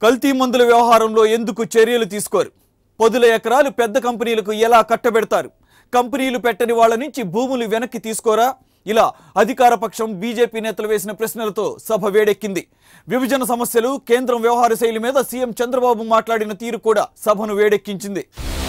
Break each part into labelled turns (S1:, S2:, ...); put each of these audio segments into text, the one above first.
S1: కల్తీ మందుల వ్యవహారంలో ఎందుకు చర్యలు తీసుకోరు పదుల ఎకరాలు పెద్ద కంపెనీలకు ఎలా కట్టబెడతారు కంపెనీలు పెట్టని వాళ్ళ నుంచి భూములు వెనక్కి తీసుకోరా ఇలా అధికార పక్షం బీజేపీ నేతలు వేసిన ప్రశ్నలతో సభ వేడెక్కింది విభజన సమస్యలు కేంద్రం వ్యవహార శైలి మీద సీఎం చంద్రబాబు మాట్లాడిన తీరు కూడా సభను వేడెక్కించింది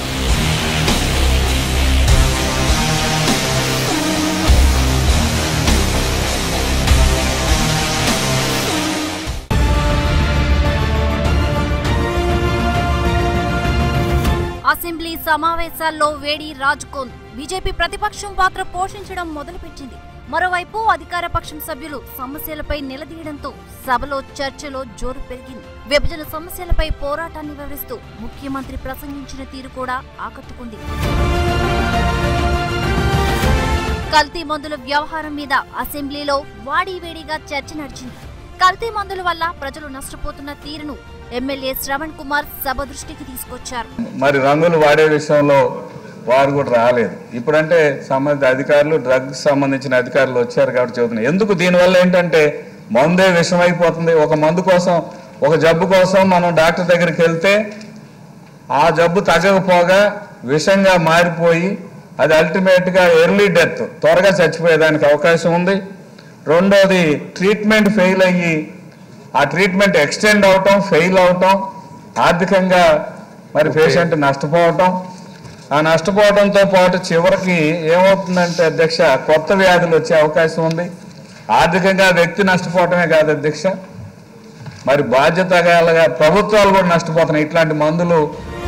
S2: అసెంబ్లీ సమావేశాల్లో వేడి రాజుకోంది బీజేపీ ప్రతిపక్షం పాత్ర పోషించడం మొదలుపెట్టింది మరోవైపు అధికార పక్షం సభ్యులు సమస్యలపై నిలదీయడంతో సభలో చర్చలో జోరు పెరిగింది విభజన సమస్యలపై పోరాటాన్ని వివరిస్తూ ముఖ్యమంత్రి ప్రసంగించిన తీరు కూడా ఆకట్టుకుంది కల్తీ మందుల వ్యవహారం మీద అసెంబ్లీలో వాడీవేడిగా చర్చ నడిచింది కల్తీ మందుల వల్ల ప్రజలు నష్టపోతున్న తీరును ఎమ్మెల్యే శ్రవణ్ కుమార్ సభ దృష్టికి తీసుకొచ్చారు
S3: మరి రంగులు వాడే విషయంలో వారు కూడా రాలేదు ఇప్పుడంటే సంబంధిత అధికారులు డ్రగ్స్ సంబంధించిన అధికారులు వచ్చారు కాబట్టి చెబుతున్నారు ఎందుకు దీనివల్ల ఏంటంటే మందే విషం అయిపోతుంది ఒక మందు కోసం ఒక జబ్బు కోసం మనం డాక్టర్ దగ్గరికి వెళ్తే ఆ జబ్బు తగ్గకపోగా విషంగా మారిపోయి అది అల్టిమేట్గా ఎర్లీ డెత్ త్వరగా చచ్చిపోయేదానికి అవకాశం ఉంది రెండోది ట్రీట్మెంట్ ఫెయిల్ అయ్యి ఆ ట్రీట్మెంట్ ఎక్స్టెండ్ అవటం ఫెయిల్ అవటం ఆర్థికంగా మరి పేషెంట్ నష్టపోవటం ఆ నష్టపోవడంతో పాటు చివరికి ఏమవుతుందంటే అధ్యక్ష కొత్త వ్యాధులు వచ్చే అవకాశం ఉంది ఆర్థికంగా వ్యక్తి నష్టపోవటమే కాదు అధ్యక్ష మరి బాధ్యత గలగా ప్రభుత్వాలు కూడా నష్టపోతున్నాయి ఇట్లాంటి మందులు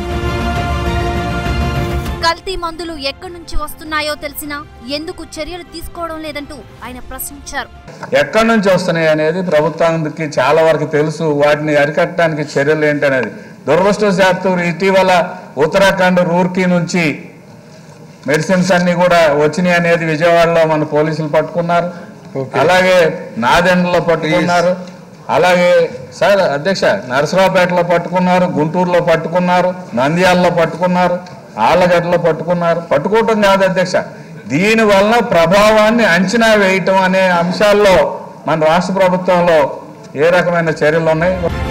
S2: కల్తీ మందులు ఎక్కడి నుంచి వస్తున్నాయో తెలిసినా ఎందుకు చర్యలు తీసుకోవడం లేదంటూ ఆయన ప్రశ్నించారు
S3: ఎక్కడి నుంచి వస్తున్నాయి అనేది ప్రభుత్వానికి చాలా వరకు తెలుసు వాటిని అరికట్టడానికి చర్యలు ఏంటనేది దురదృష్టవశాత్తు ఇటీవల ఉత్తరాఖండ్ రూర్కీ నుంచి మెడిసిన్స్ అన్ని కూడా వచ్చినాయి అనేది విజయవాడలో మన పోలీసులు పట్టుకున్నారు అలాగే నాదెండ్లలో పట్టుకున్నారు అలాగే సార్ అధ్యక్ష నరసరావుపేటలో పట్టుకున్నారు గుంటూరులో పట్టుకున్నారు నంద్యాలలో పట్టుకున్నారు ఆళ్ళగడ్డలో పట్టుకున్నారు పట్టుకోవటం కాదు అధ్యక్ష దీని వలన ప్రభావాన్ని అంచనా వేయటం అనే అంశాల్లో మన రాష్ట్ర ప్రభుత్వంలో ఏ రకమైన చర్యలు ఉన్నాయి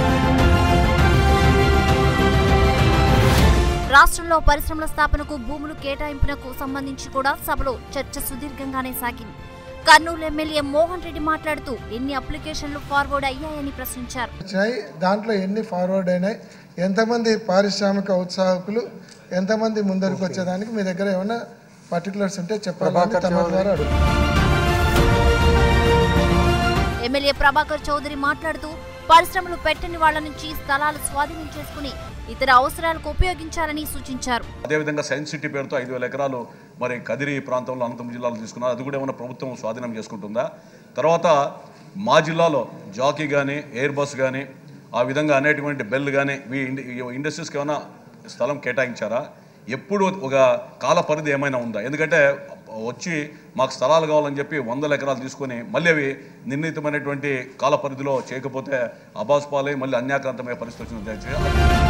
S2: రాష్ట్రంలో పరిశ్రమల స్థాపనకు భూములు కేటాయింపునకు సంబంధించి కూడా సభలో చర్చ సుదీర్ఘంగానే సాగింది కర్నూలు ఎమ్మెల్యే మోహన్ రెడ్డి మాట్లాడుతూ ఎన్ని అప్లికేషన్లు ఫార్వర్డ్ అయ్యాయని ప్రశ్నించారు
S4: వచ్చినాయి దాంట్లో ఎన్ని ఫార్వర్డ్ అయినాయి ఎంతమంది పారిశ్రామిక ఉత్సాహకులు ఎంతమంది ముందరికి వచ్చేదానికి మీ దగ్గర ఏమైనా పర్టికులర్స్ ఉంటే చెప్పాలని తమ ద్వారా అడుగు
S2: ఎమ్మెల్యే ప్రభాకర్ చౌదరి మాట్లాడుతూ పరిశ్రమలు పెట్టని వాళ్ల నుంచి స్థలాలు స్వాధీనం చేసుకుని ఇతర అవసరాలకు ఉపయోగించాలని సూచించారు
S5: అదేవిధంగా సైన్స్ సిటీ పేరుతో ఐదు వేల ఎకరాలు మరి కదిరి ప్రాంతంలో అనంతపురం జిల్లాలో తీసుకున్నారు అది కూడా ఏమైనా ప్రభుత్వం స్వాధీనం చేసుకుంటుందా తర్వాత మా జిల్లాలో జాకీ కానీ ఎయిర్ బస్ కానీ ఆ విధంగా అనేటువంటి బెల్ కానీ ఈ ఇండ- ఈ ఇండస్ట్రీస్కి ఏమైనా స్థలం కేటాయించారా ఎప్పుడు ఒక కాల పరిధి ఏమైనా ఉందా ఎందుకంటే వచ్చి మాకు స్థలాలు కావాలని చెప్పి వందల ఎకరాలు తీసుకొని మళ్ళీ అవి నిర్ణీతమైనటువంటి కాల పరిధిలో చేయకపోతే అబాస్ పాలై మళ్ళీ అన్యాక్రాంతమయ్యే పరిస్థితి వచ్చింది అధ్యక్ష.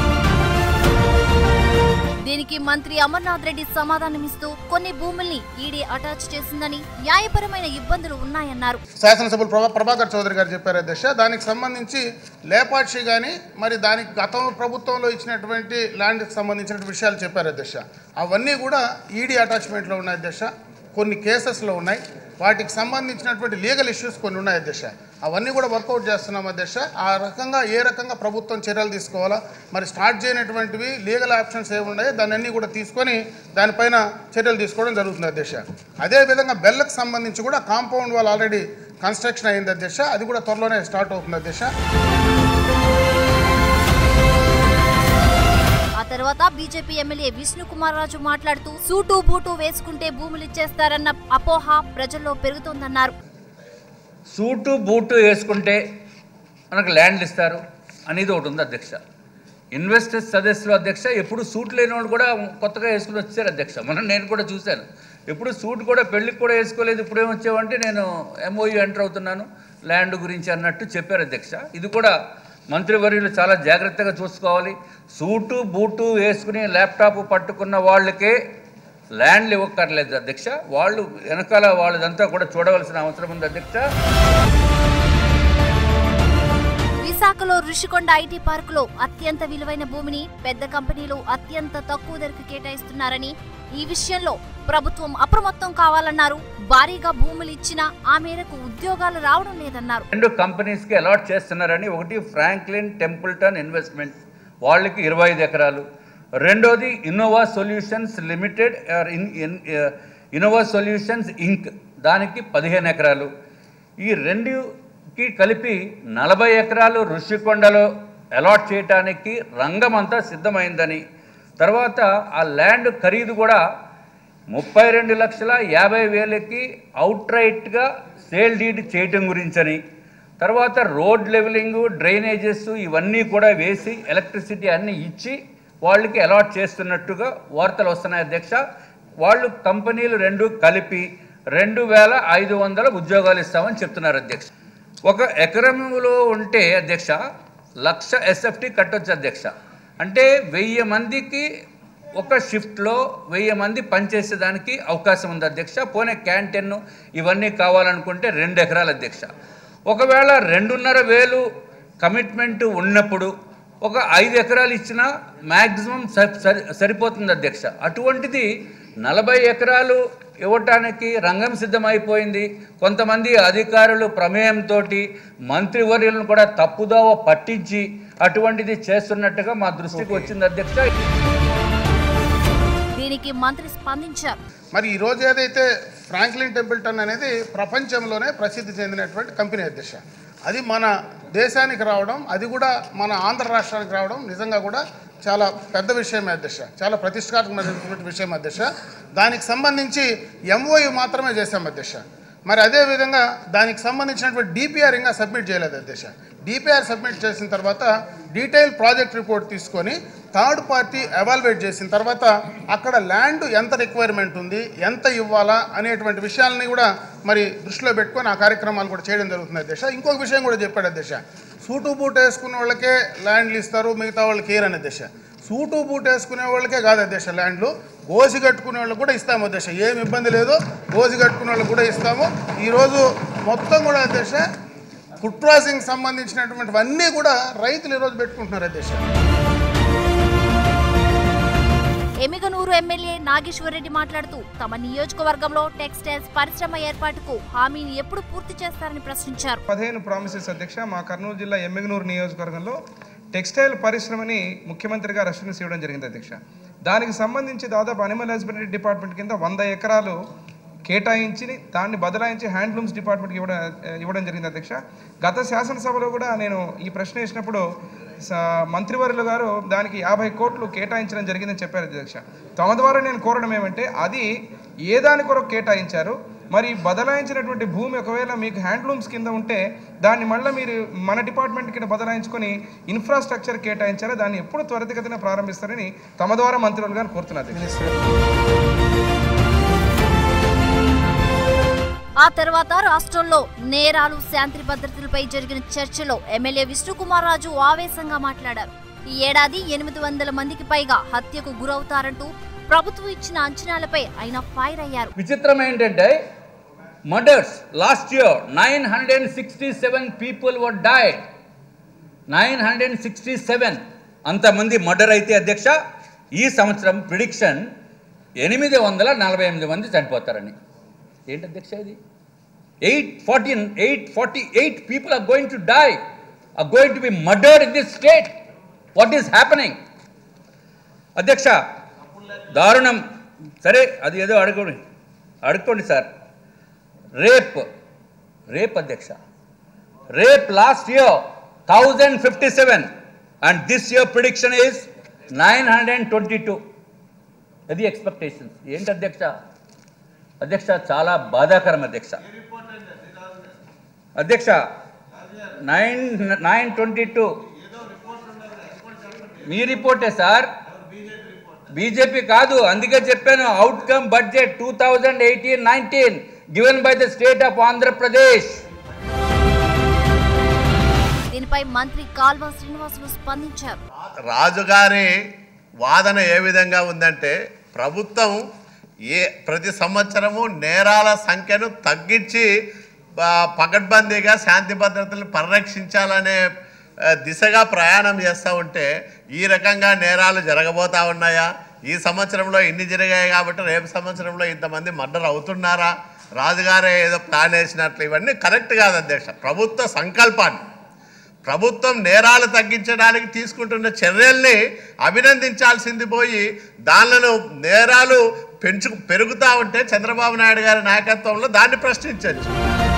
S2: దీనికి మంత్రి అమర్నాథ్ రెడ్డి సమాధానమిస్తూ కొన్ని భూముల్ని ఈడీ అటాచ్ చేసిందని న్యాయపరమైన ఇబ్బందులు ఉన్నాయన్నారు
S6: శాసనసభ్యులు ప్రభా ప్రభాకర్ చౌదరి గారు చెప్పారు అధ్యక్ష దానికి సంబంధించి లేపాక్షి కానీ మరి దానికి గతం ప్రభుత్వంలో ఇచ్చినటువంటి ల్యాండ్కి సంబంధించిన విషయాలు చెప్పారు అధ్యక్ష అవన్నీ కూడా ఈడీ అటాచ్మెంట్లో ఉన్నాయి అధ్యక్ష కొన్ని కేసెస్లో ఉన్నాయి వాటికి సంబంధించినటువంటి లీగల్ ఇష్యూస్ కొన్ని ఉన్నాయి అధ్యక్ష అవన్నీ కూడా వర్కౌట్ చేస్తున్నాం అధ్యక్ష ఆ రకంగా ఏ రకంగా ప్రభుత్వం చర్యలు తీసుకోవాలా మరి స్టార్ట్ చేయనటువంటివి లీగల్ ఆప్షన్స్ ఏమి ఉన్నాయో దాన్ని అన్నీ కూడా తీసుకొని దానిపైన చర్యలు తీసుకోవడం జరుగుతుంది అధ్యక్ష అదేవిధంగా బెల్లకు సంబంధించి కూడా కాంపౌండ్ వాల్ ఆల్రెడీ కన్స్ట్రక్షన్ అయింది అధ్యక్ష అది కూడా త్వరలోనే స్టార్ట్ అవుతుంది అధ్యక్ష
S2: ఆ తర్వాత బీజేపీ ఎమ్మెల్యే విష్ణుకుమార్ రాజు మాట్లాడుతూ సూటు బూటు వేసుకుంటే భూములు ఇచ్చేస్తారన్న అపోహ ప్రజల్లో పెరుగుతోందన్నారు
S7: సూటు బూటు వేసుకుంటే మనకు ల్యాండ్లు ఇస్తారు అనేది ఒకటి ఉంది అధ్యక్ష ఇన్వెస్టర్స్ సదస్సులో అధ్యక్ష ఎప్పుడు సూట్ లేని వాళ్ళు కూడా కొత్తగా వేసుకుని వచ్చారు అధ్యక్ష మనం నేను కూడా చూశాను ఎప్పుడు సూట్ కూడా పెళ్ళికి కూడా వేసుకోలేదు ఇప్పుడు ఏమొచ్చావంటే నేను ఎంఓయూ ఎంటర్ అవుతున్నాను ల్యాండ్ గురించి అన్నట్టు చెప్పారు అధ్యక్ష ఇది కూడా మంత్రివర్యులు చాలా జాగ్రత్తగా చూసుకోవాలి సూటు బూటు వేసుకుని ల్యాప్టాప్ పట్టుకున్న వాళ్ళకే ల్యాండ్లు ఇవ్వక్కర్లేదు అధ్యక్ష వాళ్ళు వెనకాల వాళ్ళదంతా కూడా చూడవలసిన అవసరం ఉంది అధ్యక్ష
S2: విశాఖ విశాఖలో ఋషికొండ ఐటీ పార్కులో అత్యంత విలువైన భూమిని పెద్ద కంపెనీలు అత్యంత తక్కువ ధరకు కేటాయిస్తున్నారని ఈ విషయంలో ప్రభుత్వం అప్రమత్తం కావాలన్నారు భారీగా భూములు ఇచ్చినా ఆ మేరకు ఉద్యోగాలు రావడం లేదన్నారు
S7: రెండు కంపెనీస్కి అలాట్ చేస్తున్నారని ఒకటి ఫ్రాంక్లిన్ టెంపుల్టన్ ఇన్వెస్ట్మెంట్ వాళ్ళకి ఇరవై ఐదు ఎకరాలు రెండోది Innova solutions limited or in Innova solutions inc దానికి పదిహేను ఎకరాలు ఈ రెండుకి కలిపి నలభై ఎకరాలు ఋషికొండలో అలాట్ చేయటానికి రంగం అంతా సిద్ధమైందని తర్వాత ఆ ల్యాండ్ ఖరీదు కూడా ముప్పై రెండు లక్షల యాభై వేలకి అవుట్ రైట్గా సేల్ డీడ్ చేయటం గురించని తర్వాత రోడ్ లెవెలింగ్ డ్రైనేజెస్ ఇవన్నీ కూడా వేసి ఎలక్ట్రిసిటీ అన్నీ ఇచ్చి వాళ్ళకి అలాట్ చేస్తున్నట్టుగా వార్తలు వస్తున్నాయి అధ్యక్ష వాళ్ళు కంపెనీలు రెండు కలిపి రెండు వేల ఐదు వందల ఉద్యోగాలు ఇస్తామని చెప్తున్నారు అధ్యక్ష ఒక ఎకరంలో ఉంటే అధ్యక్ష లక్ష ఎస్ఎఫ్టీ కట్టొచ్చు అధ్యక్ష అంటే వెయ్యి మందికి ఒక షిఫ్ట్లో వెయ్యి మంది పనిచేసేదానికి అవకాశం ఉంది అధ్యక్ష పోనీ క్యాంటీన్ ఇవన్నీ కావాలనుకుంటే రెండు ఎకరాల అధ్యక్ష ఒకవేళ రెండున్నర వేలు కమిట్మెంట్ ఉన్నప్పుడు ఒక ఐదు ఎకరాలు ఇచ్చినా మ్యాక్సిమం సరి సరిపోతుంది అధ్యక్ష అటువంటిది నలభై ఎకరాలు ఇవ్వటానికి రంగం సిద్ధమైపోయింది కొంతమంది అధికారులు ప్రమేయంతో మంత్రివర్యులను కూడా తప్పుదోవ పట్టించి అటువంటిది చేస్తున్నట్టుగా మా దృష్టికి వచ్చింది అధ్యక్ష
S2: దీనికి మంత్రి స్పందించారు
S6: మరి ఈ రోజు ఏదైతే ఫ్రాంక్లిన్ టెంపుల్టన్ అనేది ప్రపంచంలోనే ప్రసిద్ధి చెందినటువంటి కంపెనీ అధ్యక్ష అది మన దేశానికి రావడం అది కూడా మన ఆంధ్ర రాష్ట్రానికి రావడం నిజంగా కూడా చాలా పెద్ద విషయమే అధ్యక్ష చాలా ప్రతిష్టాత్మకమైనటువంటి విషయం అధ్యక్ష దానికి సంబంధించి ఎంఓయు మాత్రమే చేశాం అధ్యక్ష మరి అదే విధంగా దానికి సంబంధించినటువంటి డిపిఆర్ ఇంకా సబ్మిట్ చేయలేదు అధ్యక్ష డిపిఆర్ సబ్మిట్ చేసిన తర్వాత డీటెయిల్ ప్రాజెక్ట్ రిపోర్ట్ తీసుకొని థర్డ్ పార్టీ ఎవాల్యుయేట్ చేసిన తర్వాత అక్కడ ల్యాండ్ ఎంత రిక్వైర్మెంట్ ఉంది ఎంత ఇవ్వాలా అనేటువంటి విషయాలని కూడా మరి దృష్టిలో పెట్టుకొని ఆ కార్యక్రమాలు కూడా చేయడం జరుగుతుంది అధ్యక్ష ఇంకొక విషయం కూడా చెప్పాడు అధ్యక్ష సూటు బూట్ వేసుకున్న వాళ్ళకే ల్యాండ్లు ఇస్తారు మిగతా వాళ్ళకి ఏరని అధ్యక్ష సూటు బూట్ వేసుకునే వాళ్ళకే కాదు అధ్యక్ష ల్యాండ్లు గోసి కట్టుకునే వాళ్ళకి కూడా ఇస్తాము అధ్యక్ష ఏమి ఇబ్బంది లేదు గోసి కట్టుకునే వాళ్ళకి కూడా ఇస్తాము ఈరోజు మొత్తం కూడా అధ్యక్ష ఫుడ్ ప్రాసెసింగ్ సంబంధించినటువంటివన్నీ కూడా రైతులు ఈరోజు పెట్టుకుంటున్నారు అధ్యక్ష
S2: ఎమిగనూరు ఎమ్మెల్యే నాగేశ్వరరెడ్డి మాట్లాడుతూ తమ నియోజకవర్గంలో టెక్స్టైల్స్ పరిశ్రమ ఏర్పాటుకు హామీని ఎప్పుడు పూర్తి చేస్తారని ప్రశ్నించారు
S8: పదిహేను ప్రామిసెస్ అధ్యక్ష మా కర్నూలు జిల్లా ఎమ్మిగనూరు నియోజకవర్గంలో టెక్స్టైల్ పరిశ్రమని ముఖ్యమంత్రి గారు అష్యూరెన్స్ ఇవ్వడం జరిగింది అధ్యక్ష దానికి సంబంధించి దాదాపు అనిమల్ హస్బెండరీ డిపార్ట్మెంట్ కింద వంద ఎకరాలు కేటాయించి దాన్ని బదలాయించి హ్యాండ్లూమ్స్ డిపార్ట్మెంట్కి ఇవ్వడం ఇవ్వడం జరిగింది అధ్యక్ష గత శాసనసభలో కూడా నేను ఈ ప్రశ్న వేసినప్పుడు స- మంత్రివర్యులు గారు దానికి యాభై కోట్లు కేటాయించడం జరిగిందని చెప్పారు అధ్యక్ష తమ ద్వారా నేను కోరడం ఏమంటే అది ఏ దాని కొరకు కేటాయించారు మరి బదలాయించినటువంటి భూమి ఒకవేళ మీకు హ్యాండ్లూమ్స్ కింద ఉంటే దాన్ని మళ్ళీ మీరు మన డిపార్ట్మెంట్ కింద బదలాయించుకొని ఇన్ఫ్రాస్ట్రక్చర్ కేటాయించారో దాన్ని ఎప్పుడు త్వరితగతిన ప్రారంభిస్తారని తమ ద్వారా మంత్రులు గారు కోరుతున్నారు అధ్యక్ష.
S2: ఆ తర్వాత రాష్ట్రంలో నేరాలు శాంతి భద్రతలపై జరిగిన చర్చలో ఎమ్మెల్యే విష్ణుకుమార్ రాజు ఆవేశంగా మాట్లాడారు ఈ ఏడాది ఎనిమిది వందల మందికి పైగా హత్యకు గురవుతారంటూ ప్రభుత్వం ఇచ్చిన అంచనాలపై ఆయన ఫైర్ అయ్యారు
S7: విచిత్రం ఏంటంటే murders last year nine hundred sixty seven people were died nine hundred sixty seven అంతమంది మర్డర్ అయితే అధ్యక్ష ఈ సంవత్సరం ప్రిడిక్షన్ ఎనిమిది వందల నలభై ఎనిమిది మంది చనిపోతారని ఏంటి అధ్యక్ష ఇది eight fourteen eight forty eight people are going to die are going to be murdered in this state what is happening అధ్యక్ష దారుణం సరే అది ఏదో అడగండి అడుక్కోండి సార్ రేప్ రేప్ అధ్యక్ష rape last year thousand fifty seven and this year prediction is nine hundred twenty two అది expectations ఏంటి అధ్యక్ష అధ్యక్ష చాలా బాధాకరం అధ్యక్ష అధ్యక్ష నైన్ నైన్ ట్వంటీ టూ మీ రిపోర్టే సార్ బీజేపీ కాదు అందుకే చెప్పాను outcome budget two thousand eighteen nineteen given by the state of Andhra Pradesh
S2: దీనిపై మంత్రి కాల్వ శ్రీనివాసులు స్పందించారు
S9: రాజుగారి వాదన ఏ విధంగా ఉందంటే ప్రభుత్వం ఏ ప్రతి సంవత్సరము నేరాల సంఖ్యను తగ్గించి ఆ, పకడ్బందీగా శాంతి భద్రతలను పరిరక్షించాలనే ఆ, దిశగా ప్రయాణం చేస్తూ ఉంటే ఈ రకంగా నేరాలు జరగబోతా ఉన్నాయా ఈ సంవత్సరంలో ఇన్ని జరిగాయి కాబట్టి రేపు సంవత్సరంలో ఇంతమంది మర్డర్ అవుతున్నారా రాజుగారే ఏదో ప్లాన్ వేసినట్లు ఇవన్నీ కరెక్ట్ కాదు అధ్యక్ష ప్రభుత్వ సంకల్పాన్ని ప్రభుత్వం నేరాలు తగ్గించడానికి తీసుకుంటున్న చర్యల్ని అభినందించాల్సింది పోయి దానిలో నేరాలు పెంచు పెరుగుతూ ఉంటే చంద్రబాబు నాయుడు గారి నాయకత్వంలో దాన్ని ప్రశ్నించవచ్చు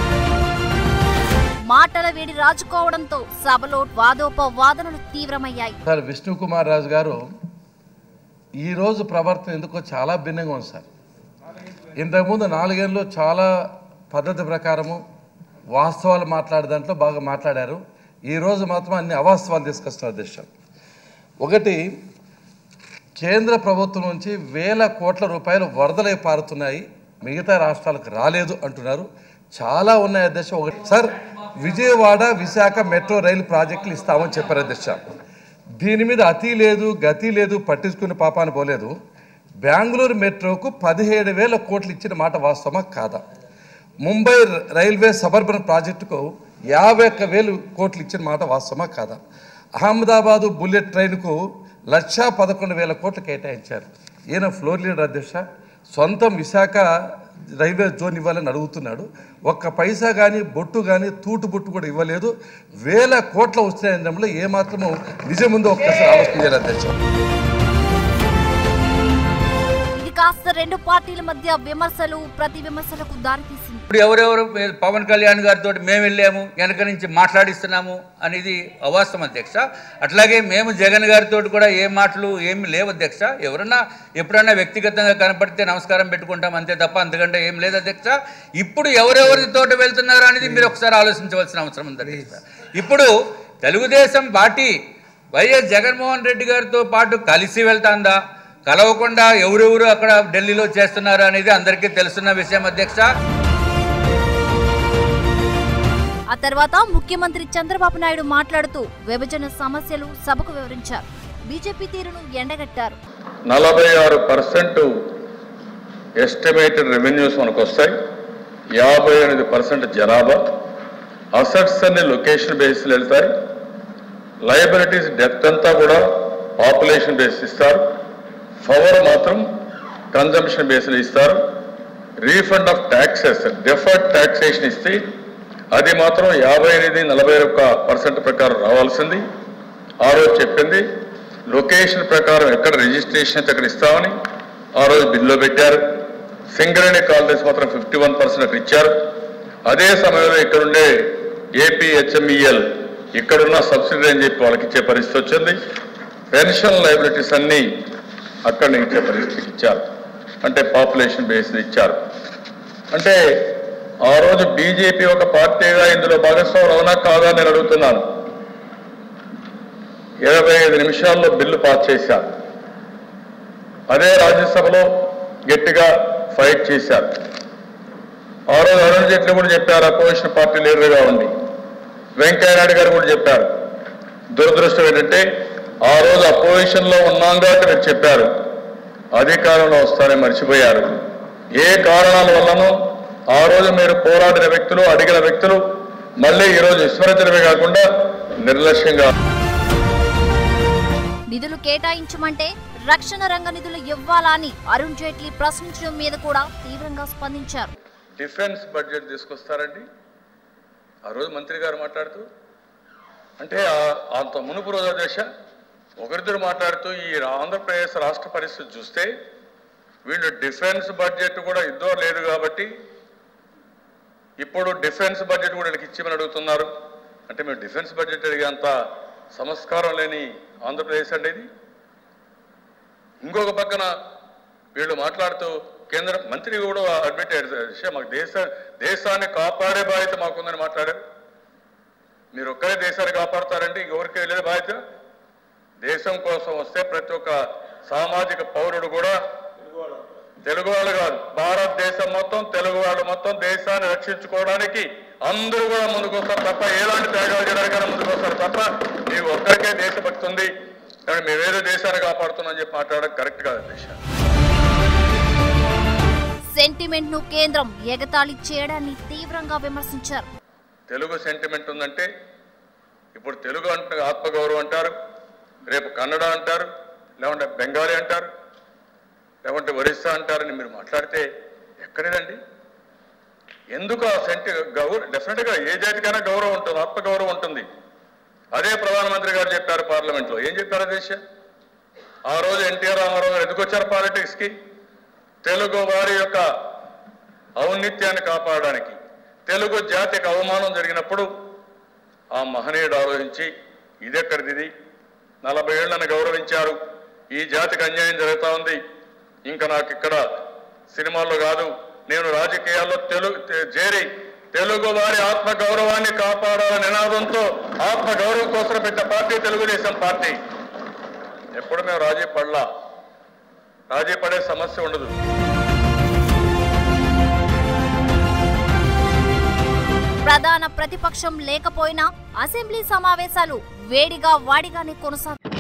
S2: మాటల వేడి రాజుకోవడంతో సభలో వాదోపవాదనలు తీవ్రమయ్యాయి
S10: సార్ విష్ణుకుమార్ రాజు గారు ఈరోజు ప్రవర్తన ఎందుకో చాలా భిన్నంగా ఉంది సార్ ఇంతకుముందు నాలుగేళ్ళు చాలా పద్ధతి ప్రకారము వాస్తవాలు మాట్లాడే దాంట్లో బాగా మాట్లాడారు ఈరోజు మాత్రం అన్ని అవాస్తవాలు తీసుకొస్తున్నారు అధ్యక్ష ఒకటి కేంద్ర ప్రభుత్వం నుంచి వేల కోట్ల రూపాయలు వరదలై పారుతున్నాయి మిగతా రాష్ట్రాలకు రాలేదు అంటున్నారు చాలా ఉన్నాయి అధ్యక్ష ఒకటి సార్ విజయవాడ విశాఖ మెట్రో రైలు ప్రాజెక్టులు ఇస్తామని చెప్పారు అధ్యక్ష దీని మీద అతి లేదు గతి లేదు పట్టించుకునే పాపాన్ని పోలేదు బెంగళూరు మెట్రోకు పదిహేడు వేల కోట్లు ఇచ్చిన మాట వాస్తవమా కాదా ముంబై ర- రైల్వే సబర్బన్ ప్రాజెక్టుకు యాభై ఒక్క వేలు కోట్లు ఇచ్చిన మాట వాస్తవమా కాదా అహ్మదాబాదు బుల్లెట్ ట్రైన్కు లక్షా పదకొండు వేల కోట్లు కేటాయించారు ఈయన ఫ్లోర్ లీడర్ అధ్యక్ష సొంతం విశాఖ రైల్వే జోన్ ఇవ్వాలని అడుగుతున్నాడు ఒక్క పైసా కానీ బొట్టు కానీ తూటు బొట్టు కూడా ఇవ్వలేదు వేల కోట్ల వస్తున్నాయనడంలో ఏమాత్రము నిజం ఉందో ఒక్కసారి ఆలోచన చేయాలి అధ్యక్ష
S2: ఇది కాస్త రెండు పార్టీల మధ్య విమర్శలు ప్రతి విమర్శలకు దారితీసింది
S7: ఇప్పుడు ఎవరెవరు మే- పవన్ కళ్యాణ్ గారితో మేము వెళ్ళాము వెనక నుంచి మాట్లాడిస్తున్నాము అనేది అవాస్తవం అధ్యక్ష అట్లాగే మేము జగన్ గారితో కూడా ఏ మాటలు ఏమి లేవు అధ్యక్ష ఎవరన్నా ఎప్పుడన్నా వ్యక్తిగతంగా కనపడితే నమస్కారం పెట్టుకుంటాం అంతే తప్ప అంతకంటే ఏం లేదు అధ్యక్ష ఇప్పుడు ఎవరెవరితో వెళ్తున్నారు అనేది మీరు ఒకసారి ఆలోచించవలసిన అవసరం ఉంది అధ్యక్ష ఇప్పుడు తెలుగుదేశం పార్టీ వైఎస్ జగన్మోహన్ రెడ్డి గారితో పాటు కలిసి వెళ్తాందా కలవకుండా ఎవరెవరు అక్కడ ఢిల్లీలో చేస్తున్నారు అనేది అందరికీ తెలుసున్న విషయం అధ్యక్ష
S2: ఆ తర్వాత ముఖ్యమంత్రి చంద్రబాబు నాయుడు మాట్లాడుతూ విభజన సమస్యలు సభకు వివరించారు బీజేపీ తీరును ఎండగట్టారు
S3: నలభై ఆరు పర్సెంట్ ఎస్టిమేటెడ్ రెవెన్యూస్ మనకు వస్తాయి యాభై ఎనిమిది పర్సెంట్ జనాభా అసెట్స్ అన్ని లొకేషన్ బేస్లు వెళ్తాయి లయబిలిటీస్ డెప్త్ అంతా కూడా పాపులేషన్ బేస్ ఇస్తారు పవర్ మాత్రం కన్జంప్షన్ బేస్లు ఇస్తారు refund of taxes deferred taxation ఇస్తే అది మాత్రం యాభై ఎనిమిది నలభై ఒక్క పర్సెంట్ ప్రకారం రావాల్సింది ఆ రోజు చెప్పింది లొకేషన్ ప్రకారం ఎక్కడ రిజిస్ట్రేషన్ అయితే అక్కడ ఇస్తామని ఆ రోజు బిల్లులో పెట్టారు సింగరేణి కాలనీస్ మాత్రం ఫిఫ్టీ వన్ పర్సెంట్ అక్కడ ఇచ్చారు అదే సమయంలో ఇక్కడుండే ఏపీ హెచ్ఎంఈఎల్ ఇక్కడున్న సబ్సిడీ అని చెప్పి వాళ్ళకి ఇచ్చే పరిస్థితి వచ్చింది పెన్షన్ లైబిలిటీస్ అన్నీ అక్కడ ఇచ్చే పరిస్థితికి ఇచ్చారు అంటే పాపులేషన్ బేస్డ్ ఇచ్చారు అంటే ఆ రోజు బీజేపీ ఒక పార్టీగా ఇందులో భాగస్వాములు అవునా కాదా నేను అడుగుతున్నాను ఇరవై ఐదు నిమిషాల్లో బిల్లు పాస్ చేశారు అదే రాజ్యసభలో గట్టిగా ఫైట్ చేశారు ఆ రోజు అరుణ్ జైట్లీ కూడా చెప్పారు అపోజిషన్ పార్టీ లీడర్గా ఉండి వెంకయ్యనాయుడు గారు కూడా చెప్పారు దురదృష్టం ఏంటంటే ఆ రోజు అపోజిషన్ లో ఉన్నాం కాబట్టి మీరు చెప్పారు అధికారంలో వస్తారని మర్చిపోయారు ఏ కారణాల వల్లనో ఆ రోజు మీరు పోరాడిన వ్యక్తులు అడిగిన వ్యక్తులు మళ్ళీ ఈరోజు విస్మరించడమే కాకుండా నిర్లక్ష్యంగా
S2: నిధులు కేటాయించమంటే రక్షణ రంగ నిధులు ఇవ్వాలా అని అరుణ్ జైట్లీ ప్రశ్నించడం మీద కూడా తీవ్రంగా స్పందించారు
S3: డిఫెన్స్ బడ్జెట్ తీసుకొస్తారండి ఆ రోజు మంత్రి గారు మాట్లాడుతూ అంటే ఆ- అంత మునుపు రోజు దశ ఒకరిద్దరు మాట్లాడుతూ ఈ ఆంధ్రప్రదేశ్ రాష్ట్ర పరిస్థితి చూస్తే వీళ్ళు డిఫెన్స్ బడ్జెట్ కూడా ఇద్దో లేదు కాబట్టి ఇప్పుడు డిఫెన్స్ బడ్జెట్ కూడా వీళ్ళకి ఇచ్చిమని అడుగుతున్నారు అంటే మేము డిఫెన్స్ బడ్జెట్ అడిగేంత సంస్కారం లేని ఆంధ్రప్రదేశ్ అండి ఇది ఇంకొక పక్కన వీళ్ళు మాట్లాడుతూ కేంద్ర మంత్రి కూడా అడ్మిట్ అయ్యారు సార్, "శ్శే, మాకు దేశ దేశాన్ని కాపాడే బాధ్యత మాకుందని మాట్లాడారు మీరు ఒక్కరే దేశాన్ని కాపాడుతారంటే ఇంకెవరికి లేదు బాధ్యత దేశం కోసం వస్తే ప్రతి ఒక్క సామాజిక పౌరుడు కూడా తెలుగు వాళ్ళు కాదు భారతదేశం మొత్తం తెలుగు వాళ్ళు మొత్తం దేశాన్ని రక్షించుకోవడానికి అందరూ కూడా ముందుకు వస్తారు తప్ప ఎలాంటి త్యాగాలు చేయడానికైనా ముందుకు వస్తారు తప్ప నీవు ఒక్కరికే దేశభక్తి ఉంది కానీ మేమేదో దేశాన్ని కాపాడుతున్నాం చెప్పి మాట్లాడడం కరెక్ట్ కాదు దేశ
S2: సెంటిమెంట్ ను కేంద్రం ఎగతాళి చేయడాన్ని తీవ్రంగా విమర్శించారు
S3: తెలుగు సెంటిమెంట్ ఉందంటే
S11: ఇప్పుడు తెలుగు అంటే ఆత్మగౌరవం అంటారు రేపు కన్నడ అంటారు లేకుంటే బెంగాలీ అంటారు లేకుంటే ఒరిస్సా అంటారని మీరు మాట్లాడితే ఎక్కడేనండి ఎందుకు ఆ సెంటి గౌరవ డెఫినెట్గా ఏ జాతికైనా గౌరవం ఉంటుంది ఆత్మగౌరవం ఉంటుంది అదే ప్రధానమంత్రి గారు చెప్పారు పార్లమెంట్లో ఏం చెప్పారు దేశ ఆ రోజు ఎన్టీఆర్ రామారావు గారు ఎందుకు వచ్చారు పాలిటిక్స్కి తెలుగు వారి యొక్క ఔన్నిత్యాన్ని కాపాడడానికి తెలుగు జాతికి అవమానం జరిగినప్పుడు ఆ మహనీయుడు ఆలోచించి ఇదెక్కడిది నలభై ఏళ్లను గౌరవించారు ఈ జాతికి అన్యాయం జరుగుతూ ఉంది ఇంకా నాకు ఇక్కడ సినిమాల్లో కాదు నేను రాజకీయాల్లో తెలుగు చేరి తెలుగు వారి ఆత్మ గౌరవాన్ని కాపాడాలనే నినాదంతో ఆత్మ గౌరవం కోసం పెట్టిన పార్టీ తెలుగుదేశం పార్టీ ఎప్పుడు మేము రాజీ పడలా రాజీ పడే సమస్య ఉండదు
S2: ప్రధాన ప్రతిపక్షం లేకపోయినా అసెంబ్లీ సమావేశాలు వేడిగా వాడిగానే కొనసాగు